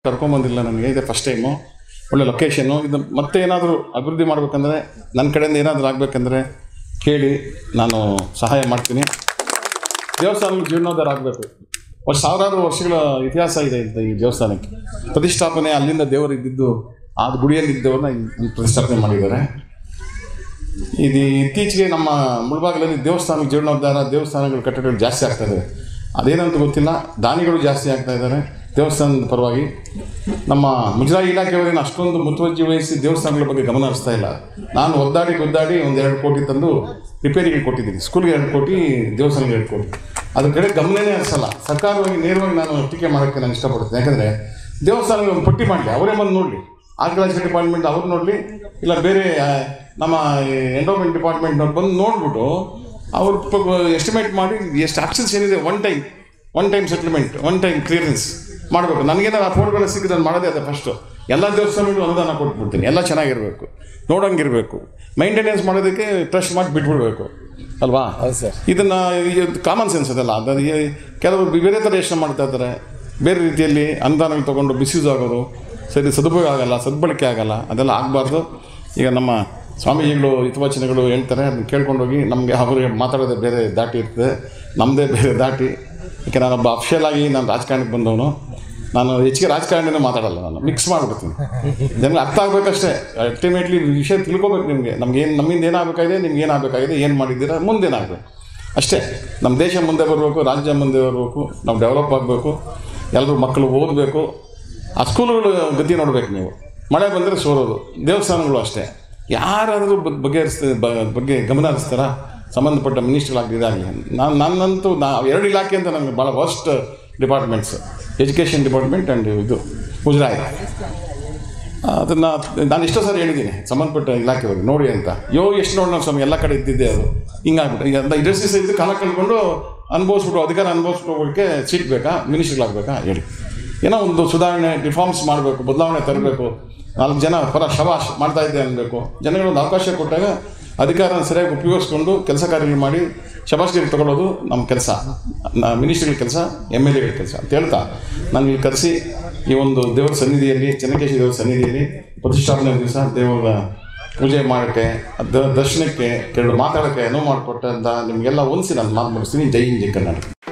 ಕರ್ಕೊಂಬಂದಿಲ್ಲ ನನಗೆ ಇದೆ first time ಒಳ್ಳೆ ಲೊಕೇಶನ್ನು ಇದು ಮತ್ತೆ ಏನಾದರೂ ಅಭಿವೃದ್ಧಿ ಮಾಡಬೇಕಂದ್ರೆ ನನ್ನ ಕಡೆಯಿಂದ ಏನಾದರೂ ಆಗಬೇಕಂದ್ರೆ ಕೇಳಿ ನಾನು ಸಹಾಯ ಮಾಡ್ತೀನಿ ದೇವಸ್ಥಾನಗಳು ಜೀರ್ಣೋದ್ಧಾರ ಆಗಬೇಕು ಒಂದು ಸಾವಿರಾರು ವರ್ಷಗಳ ಇತಿಹಾಸ ಇದೆ ಇಂಥ ಈ ದೇವಸ್ಥಾನಕ್ಕೆ ಪ್ರತಿಷ್ಠಾಪನೆ ಅಲ್ಲಿಂದ ದೇವರು ಇದ್ದಿದ್ದು ಆ ಗುಡಿಯಲ್ಲಿದ್ದವ್ರನ್ನ ಇಲ್ಲಿ ಪ್ರತಿಷ್ಠಾಪನೆ ಮಾಡಿದ್ದಾರೆ ಇದು ಇತ್ತೀಚೆಗೆ ನಮ್ಮ ಮುಳಬಾಗಿಲಲ್ಲಿ ದೇವಸ್ಥಾನ ಜೀರ್ಣೋದ್ಧಾರ ದೇವಸ್ಥಾನಗಳ ಕಟ್ಟಡಗಳು ಜಾಸ್ತಿ ಆಗ್ತಾ ಇದ್ದಾವೆ ಅದೇನಂತ ಗೊತ್ತಿಲ್ಲ ದಾನಿಗಳು ಜಾಸ್ತಿ ಆಗ್ತಾ ಇದ್ದಾರೆ ದೇವಸ್ಥಾನದ ಪರವಾಗಿ ನಮ್ಮ ಮುಜರಾಯಿ ಇಲಾಖೆಯವರೇನು ಅಷ್ಟೊಂದು ಮುತುವರ್ಜಿ ವಹಿಸಿ ದೇವಸ್ಥಾನಗಳ ಬಗ್ಗೆ ಗಮನ ಹರಿಸ್ತಾ ಇಲ್ಲ ನಾನು ಒದ್ದಾಡಿ ಒದ್ದಾಡಿ ಒಂದು ಎರಡು ಕೋಟಿ ತಂದು ರಿಪೇರಿಗೆ ಕೊಟ್ಟಿದ್ದೀನಿ ಸ್ಕೂಲ್ಗೆ ಎರಡು ಕೋಟಿ ದೇವಸ್ಥಾನಕ್ಕೆ ಎರಡು ಕೋಟಿ ಅದ್ರ ಕಡೆ ಗಮನನೇ ಹರಿಸಲ್ಲ ಸರ್ಕಾರವಾಗಿ ನೇರವಾಗಿ ನಾನು ಟೀಕೆ ಮಾಡೋಕ್ಕೆ ನಾನು ಇಷ್ಟಪಡ್ತೀನಿ ಯಾಕಂದರೆ ದೇವಸ್ಥಾನಗಳು ಒಂದು ಪಟ್ಟಿ ಮಾಡಲಿ ಅವರೇ ಬಂದು ನೋಡಲಿ ಆರ್ಕಿಯಾಲಜಿ ಡಿಪಾರ್ಟ್ಮೆಂಟ್ ಅವ್ರು ನೋಡಲಿ ಇಲ್ಲ ಬೇರೆ ಆ, ನಮ್ಮ ಎಂಡೋಮೆಂಟ್ ಡಿಪಾರ್ಟ್ಮೆಂಟ್ನವ್ರು ಬಂದು ನೋಡ್ಬಿಟ್ಟು ಅವ್ರು ಎಸ್ಟಿಮೇಟ್ ಮಾಡಿ ಎಷ್ಟು ಆಕ್ಷನ್ಸ್ ಏನಿದೆ one time one time settlement one time clearance ಮಾಡಬೇಕು ನನಗೇನಾದ್ರು ಆ ಫೋಟೋಗಳು ಸಿಕ್ಕಿದ್ರೆ ನಾನು ಮಾಡೋದೇ ಅದೇ ಫಸ್ಟು ಎಲ್ಲ ದೇವಸ್ಥಾನಗಳು ಅನುದಾನ ಕೊಟ್ಬಿಡ್ತೀನಿ ಎಲ್ಲ ಚೆನ್ನಾಗಿರಬೇಕು ನೋಡೋಂಗಿರಬೇಕು ಮೈಂಟೆನೆನ್ಸ್ ಮಾಡೋದಕ್ಕೆ ಟ್ರಸ್ಟ್ ಮಾಡಿ ಬಿಟ್ಬಿಡ್ಬೇಕು ಅಲ್ವಾ ಹೌದು ಸರ್ ಇದನ್ನು ಕಾಮನ್ ಸೆನ್ಸ್ ಅದಲ್ಲ ಅದು ಈ- ಕೆಲವರು ಬೇರೆ ಥರ ಯೋಚನೆ ಮಾಡ್ತಾ ಇರ್ತಾರೆ ಬೇರೆ ರೀತಿಯಲ್ಲಿ ಅನುದಾನಗಳು ತೊಗೊಂಡು ಮಿಸ್ಯೂಸ್ ಆಗೋದು ಸರಿ ಸದುಪಯೋಗ ಆಗಲ್ಲ ಸದ್ಬಳಕೆ ಆಗಲ್ಲ ಅದೆಲ್ಲ ಆಗಬಾರ್ದು ಈಗ ನಮ್ಮ ಸ್ವಾಮೀಜಿಗಳು ಹಿತವಚನಗಳು ಹೇಳ್ತಾರೆ ಅದನ್ನ ಕೇಳ್ಕೊಂಡೋಗಿ ನಮಗೆ ಅವರಿಗೆ ಮಾತಾಡೋದೇ ಬೇರೆ ದಾಟಿ ಇರ್ತದೆ ನಮ್ಮದೇ ಬೇರೆ ದಾಟಿ ಯಾಕೆ ನಾನೊಬ್ಬ ಅಫಿಷಿಯಲ್ ಆಗಿ ನಾನು ರಾಜಕಾರಣಕ್ಕೆ ಬಂದವನು ನಾನು ಹೆಚ್ಚಿಗೆ ರಾಜಕಾರಣಿನೇ ಮಾತಾಡಲ್ಲ ನಾನು ಮಿಕ್ಸ್ ಮಾಡಿಬಿಡ್ತೀನಿ ಜನಗಳಿಗೆ ಅರ್ಥ ಆಗಬೇಕಷ್ಟೇ ಅಲ್ಟಿಮೇಟ್ಲಿ ವಿಷಯ ತಿಳ್ಕೊಬೇಕು ನಿಮಗೆ ನಮ್ಗೆ ಏನು ನಮ್ಮಿಂದ ಏನಾಗಬೇಕಾಗಿದೆ ನಿಮ್ಗೆ ಏನಾಗಬೇಕಾಗಿದೆ ಏನು ಮಾಡಿದ್ದೀರಾ ಮುಂದೇನಾಗಬೇಕು ಅಷ್ಟೇ ನಮ್ಮ ದೇಶ ಮುಂದೆ ಬರಬೇಕು ರಾಜ್ಯ ಮುಂದೆ ಬರಬೇಕು ನಾವು ಡೆವಲಪ್ ಆಗಬೇಕು ಎಲ್ಲರೂ ಮಕ್ಕಳು ಓದಬೇಕು ಆ ಸ್ಕೂಲುಗಳು ಗತಿ ನೋಡ್ಬೇಕು ನೀವು ಮಳೆ ಬಂದರೆ ಸೋರೋದು ದೇವಸ್ಥಾನಗಳು ಅಷ್ಟೇ ಯಾರಾದರೂ ಬ- ಬಗೆಹರಿಸ್ತ ಬ- ಬಗ್ಗೆ ಗಮನ ಹರಿಸ್ತಾರ ಸಂಬಂಧಪಟ್ಟ ಮಿನಿಸ್ಟ್ಗಳಾಗಲಿ ಇದಾಗಲಿ ನಾನು ನನ್ನಂತೂ ನಾ ಎರಡು ಇಲಾಖೆ ಅಂತ ನನಗೆ ಭಾಳ worst departments education department and ಇದು ಮುಜರಾಯಿ ಅದನ್ನು ನಾನು ಎಷ್ಟೋ ಸಾರಿ ಹೇಳಿದ್ದೀನಿ ಸಂಬಂಧಪಟ್ಟ ಇಲಾಖೆಯವರು ನೋಡಿ ಅಂತ ಯೋ ಎಷ್ಟು ನೋಡೋಣ ಸ್ವಾಮಿ ಎಲ್ಲ ಕಡೆ ಇದ್ದಿದ್ದೆ ಅದು ಹಿಂಗಾಗ್ಬಿಟ್ಟು ಈಗ ಅಂತ ಇಂಡಸ್ಟ್ರೀಸ್ ಇದ್ದು ಕಾಲ ಕಳ್ಕೊಂಡು ಅನುಭವಿಸ್ಬಿಟ್ಟು ಅಧಿಕಾರ ಅನುಭವಿಸ್ಬಿಟ್ಟು ಹೋಗೋಕ್ಕೆ ಸೀಟ್ ಬೇಕಾ ಮಿನಿಸ್ಟ್ಗಳಾಗಬೇಕಾ ಹೇಳಿ ಏನೋ ಒಂದು ಸುಧಾರಣೆ ರಿಫಾರ್ಮ್ಸ್ ಮಾಡಬೇಕು ಬದಲಾವಣೆ ತರಬೇಕು ನಾಲ್ಕು ಜನ ಪರ ಶವಾಶ್ ಮಾಡ್ತಾ ಇದ್ದೆ ಅನ್ನಬೇಕು ಜನಗಳೊಂದು ಅವಕಾಶ ಕೊಟ್ಟಾಗ ಅಧಿಕಾರನ ಸರಿಯಾಗಿ ಉಪಯೋಗಿಸ್ಕೊಂಡು ಕೆಲಸ ಕಾರ್ಯಗಳು ಮಾಡಿ ಶಬಾಷ್ಗಿರಿ ತಗೊಳ್ಳೋದು ನಮ್ಮ ಕೆಲಸ ಮಿನಿಸ್ಟ್ರಿಗಳ ಕೆಲಸ ಎಮ್ ಎಲ್ ಎಗಳ ಕೆಲಸ ಅಂತ ಹೇಳ್ತಾ ನಾನು ಇಲ್ಲಿ ಕರೆಸಿ ಈ ಒಂದು ದೇವರ ಸನ್ನಿಧಿಯಲ್ಲಿ ಚೆನ್ನಕೇಶಿ ದೇವರ ಸನ್ನಿಧಿಯಲ್ಲಿ ಪ್ರತಿಷ್ಠಾಪನೆ ದಿವಸ ದೇವರ ಪೂಜೆ ಮಾಡೋಕ್ಕೆ ದ- ದರ್ಶನಕ್ಕೆ ಕೆಲವು ಮಾತಾಡೋಕ್ಕೆ ಅನುವು ಮಾಡಿಕೊಟ್ಟಂತ ನಿಮಗೆಲ್ಲ ಹೊಂದಿಸಿ ನಾನು ಮಾತು ಮುಗಿಸ್ತೀನಿ ಜೈ ಹಿಂದ್ ಜೈ ಕರ್ನಾಟಕ